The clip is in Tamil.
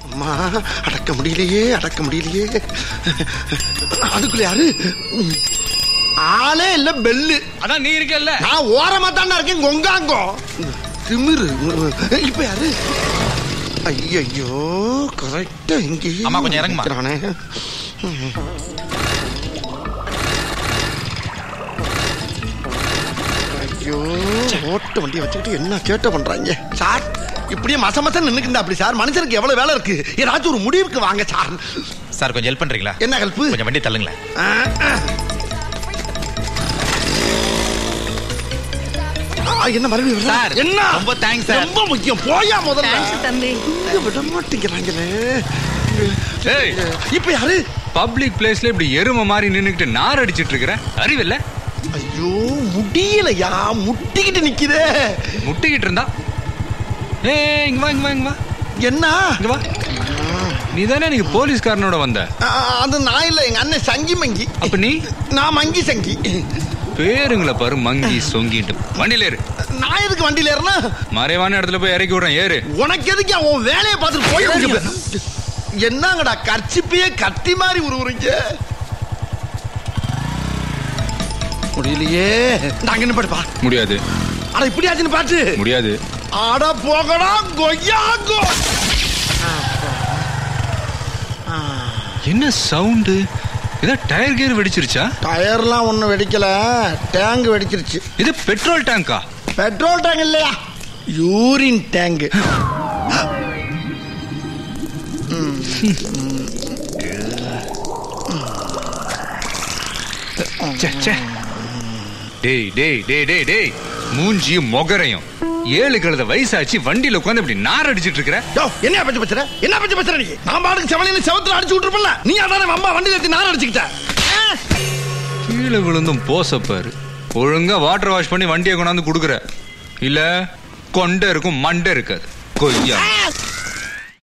அம்மா அடக்க முடியலையே அடக்க முடியலையே அதுக்குள்ள யாரு ம். ஆளே இல்ல பெல்லு அதான் நீ இருக்கல்ல நான் ஓரமா தானே இருக்கேன் கொங்காங்கோ திமிரு இப்ப யாரு ஐயோ கரெக்டா இங்கே அம்மா, கொஞ்சம் இறங்குமா. நிக்கிறானே. ஐயோ ஓட்ட வண்டியை வச்சுக்கிட்டு என்ன சேட்டை பண்றாங்க சார் இப்படியே மச மசம் நின்னுக்குண்டா அப்படி சார் மனுஷனுக்கு எவ்வளவு வேலை இருக்கு ஏதாச்சும் ஒரு முடிவுக்கு வாங்க சார் சார் கொஞ்சம் ஹெல்ப் பண்றீங்களா என்ன ஹெல்ப் கொஞ்சம் வண்டி தள்ளுங்களேன் என்ன மறுபடியும் வர்றா? சார், என்ன ரொம்ப thanks, sir. ரொம்ப முக்கியம் போயா முதல்ல தேங்க்ஸ் தம்பி இங்க விட மாட்டேங்கிறாங்களே ஏய் இப்ப யாரு பப்ளிக் பிளேஸ்ல இப்படி எருமை மாதிரி நின்னுக்கிட்டு நார் அடிச்சிட்டு இருக்கிற அறிவில்ல ஐயோ முடியலையா முட்டிக்கிட்டு நிக்குதே முட்டிக்கிட்டு இருந்தா ஏய் இங்க வா இங்க வா இங்க வா என்ன இங்க வா நீ தானே நீங்க போலீஸ்காரனோட வந்த ஆ, அது நான் இல்ல எங்க அண்ணன் சங்கி மங்கி அப்ப நீ நான் மங்கி சங்கி பேருங்களை பாரு மங்கி சொங்கிட்டு வண்டியில ஏறு நான் எதுக்கு வண்டியில ஏறினா மறைவான இடத்துல போய் இறக்கி விடுறேன் ஏறு உனக்கு எதுக்கு உன் வேலையை பார்த்துட்டு போய் என்னங்கடா கர்ச்சிப்பையே கத்தி மாதிரி உருவுறீங்க முடியலையே நாங்க என்ன பாடுப்பா முடியாது அட இப்படி ஆச்சுன்னு பாட்டு முடியாது அட போகடா கொய்யாங்கோ என்ன சவுண்டு ஏதோ டயர் கியர் வெடிச்சிருச்சா டயர்லாம் ஒன்றும் வெடிக்கல டேங்க் வெடிச்சிருச்சு இது பெட்ரோல் டேங்கா பெட்ரோல் டேங்க் இல்லையா யூரின் டேங்க் ச்சே, ச்சே. டேய் டேய் டேய் டேய் டேய் மூஞ்சி மொகரையும் ஏழு கழுத வயசாச்சு வண்டியில உட்காந்து இப்படி நார் அடிச்சிட்டு இருக்கிற யோ என்ன பத்தி பேசுற என்ன பத்தி பேசுற நீ நான் பாட்டுக்கு செவனின்னு செவத்துல அடிச்சு விட்டுருப்பல நீ அதானே அம்மா வண்டியில ஏத்தி நார் அடிச்சுக்கிட்ட ஆ? கீழே விழுந்தும் போசப்பாரு ஒழுங்கா வாட்டர் வாஷ் பண்ணி வண்டியை கொண்டாந்து கொடுக்குற இல்ல கொண்டை இருக்கும் மண்டை இருக்காது கொய்யா